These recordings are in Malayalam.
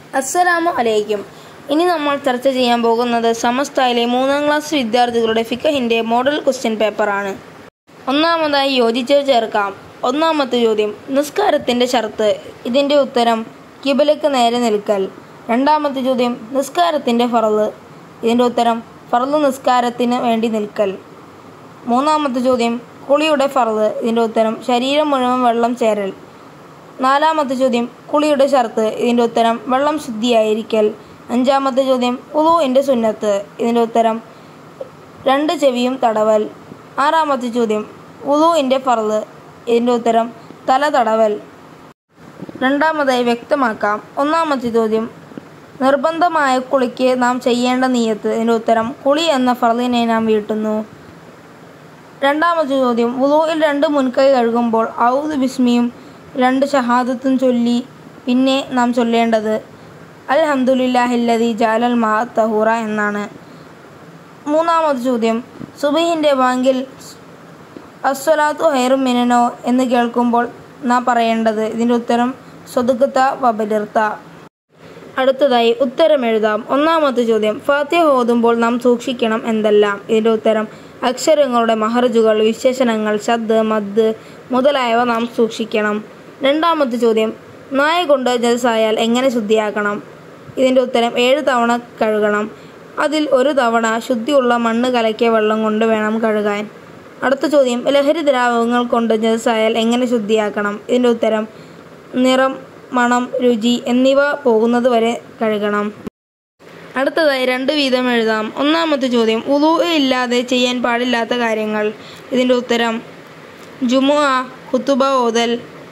അസ്സലാമു അലൈക്കും ഇനി നമ്മൾ ചർച്ച ചെയ്യാൻ പോകുന്നത് സമസ്തയിലെ മൂന്നാം ക്ലാസ് വിദ്യാർത്ഥികളുടെ ഫിഖഹിന്റെ മോഡൽ ക്വസ്റ്റ്യൻ പേപ്പറാണ് ഒന്നാമതായി യോജിച്ച് ചേർക്കാം ഒന്നാമത്തെ ചോദ്യം നിസ്കാരത്തിന്റെ ഷർത്ത് ഇതിന്റെ ഉത്തരം കിബിലക്ക് നേരെ നിൽക്കൽ രണ്ടാമത്തെ ചോദ്യം നിസ്കാരത്തിന്റെ ഫറല് ഇതിന്റെ ഉത്തരം ഫറല് നിസ്കാരത്തിന് വേണ്ടി നിൽക്കൽ മൂന്നാമത്തെ ചോദ്യം കുളിയുടെ ഫറല് ഇതിന്റെ ഉത്തരം ശരീരം മുഴുവൻ വെള്ളം ചേരൽ നാലാമത്തെ ചോദ്യം കുളിയുടെ ഷർത്ത് ഇതിൻ്റെ ഉത്തരം വെള്ളം ശുദ്ധിയായിരിക്കൽ അഞ്ചാമത്തെ ചോദ്യം ഉളുവിൻ്റെ സുന്നത്ത് ഇതിൻ്റെ ഉത്തരം രണ്ട് ചെവിയും തടവൽ ആറാമത്തെ ചോദ്യം ഉളുവിൻ്റെ ഫറല് ഇതിൻ്റെ ഉത്തരം തല തടവൽ രണ്ടാമതായി വ്യക്തമാക്കാം ഒന്നാമത്തെ ചോദ്യം നിർബന്ധമായ കുളിക്ക് നാം ചെയ്യേണ്ട നീയത്ത് ഇതിൻ്റെ ഉത്തരം കുളി എന്ന ഫറലിനെ നാം വീട്ടുന്നു രണ്ടാമത്തെ ചോദ്യം വുളുവിൽ രണ്ട് മുൻകൈ കഴുകുമ്പോൾ ഔദ് ബിസ്മിയും രണ്ട് ഷഹാദത്തും ചൊല്ലി പിന്നെ നാം ചൊല്ലേണ്ടത് അൽഹംദുലില്ലാഹില്ലതി ജാലൽ മാ തഹൂറ എന്നാണ് മൂന്നാമത്തെ ചോദ്യം സുബഹിൻ്റെ ബാങ്കിൽ അസ്വലാത്തു ഹൈറും മിനനോ എന്ന് കേൾക്കുമ്പോൾ നാം പറയേണ്ടത് ഇതിൻ്റെ ഉത്തരം സ്വതുക്കത്ത വബലിർത്ത അടുത്തതായി ഉത്തരം എഴുതാം ഒന്നാമത്തെ ചോദ്യം ഫാത്തിഹ ഓതുമ്പോൾ നാം സൂക്ഷിക്കണം എന്തെല്ലാം ഇതിൻ്റെ ഉത്തരം അക്ഷരങ്ങളുടെ മഹർജുകൾ വിശേഷണങ്ങൾ ശബ്ദ് മദ് മുതലായവ നാം സൂക്ഷിക്കണം രണ്ടാമത്തെ ചോദ്യം നായ കൊണ്ട് ജലസായാൽ എങ്ങനെ ശുദ്ധിയാക്കണം ഇതിൻ്റെ ഉത്തരം ഏഴ് തവണ കഴുകണം അതിൽ ഒരു തവണ ശുദ്ധിയുള്ള മണ്ണ് കലക്കിയ വെള്ളം കൊണ്ട് വേണം കഴുകാൻ അടുത്ത ചോദ്യം ലഹരി ദ്രാവകങ്ങൾ കൊണ്ട് ജലസായാൽ എങ്ങനെ ശുദ്ധിയാക്കണം ഇതിൻ്റെ ഉത്തരം നിറം മണം രുചി എന്നിവ പോകുന്നത് വരെ കഴുകണം അടുത്തതായി രണ്ട് വീതം എഴുതാം ഒന്നാമത്തെ ചോദ്യം ഉളു ഇല്ലാതെ ചെയ്യാൻ പാടില്ലാത്ത കാര്യങ്ങൾ ഇതിൻ്റെ ഉത്തരം ജുമുഅ കുത്തുബ ഓതൽ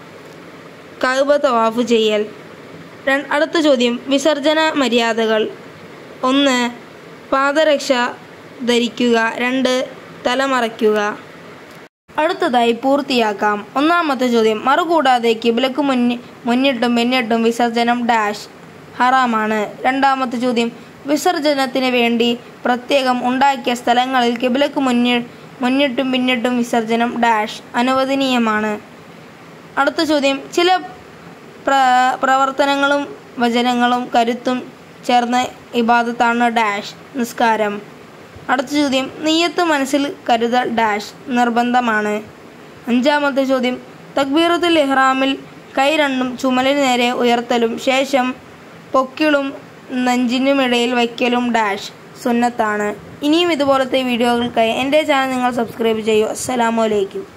കഅബ തവാഫ് ചെയ്യൽ ര- അടുത്ത ചോദ്യം വിസർജന മര്യാദകൾ ഒന്ന് പാദരക്ഷ ധരിക്കുക രണ്ട് തലമറയ്ക്കുക അടുത്തതായി പൂർത്തിയാക്കാം ഒന്നാമത്തെ ചോദ്യം മറുകൂടാതെ കിബിലക്ക് മുന്നി മുന്നിട്ടും പിന്നിട്ടും വിസർജനം ഡാഷ് ഹറാമാണ് രണ്ടാമത്തെ ചോദ്യം വിസർജനത്തിന് വേണ്ടി പ്രത്യേകം ഉണ്ടാക്കിയ സ്ഥലങ്ങളിൽ കിബിലക്ക് മുന്നിൽ മുന്നിട്ടും പിന്നിട്ടും വിസർജനം ഡാഷ് അനുവദനീയമാണ് അടുത്ത ചോദ്യം ചില പ്ര പ്രവർത്തനങ്ങളും വചനങ്ങളും കരുത്തും ചേർന്ന ഇബാദത്താണ് ഡാഷ് നിസ്കാരം അടുത്ത ചോദ്യം നീയത്ത് മനസ്സിൽ കരുതൽ ഡാഷ് നിർബന്ധമാണ് അഞ്ചാമത്തെ ചോദ്യം തക്ബീറത്തുൽ ഇഹ്റാമിൽ കൈ രണ്ടും ചുമലിന് നേരെ ഉയർത്തലും ശേഷം പൊക്കിളും നെഞ്ചിനുമിടയിൽ വയ്ക്കലും ഡാഷ് സുന്നത്താണ് ഇനിയും ഇതുപോലത്തെ വീഡിയോകൾക്കായി എൻ്റെ ചാനൽ നിങ്ങൾ സബ്സ്ക്രൈബ് ചെയ്യൂ അസ്സലാമു അലൈക്കും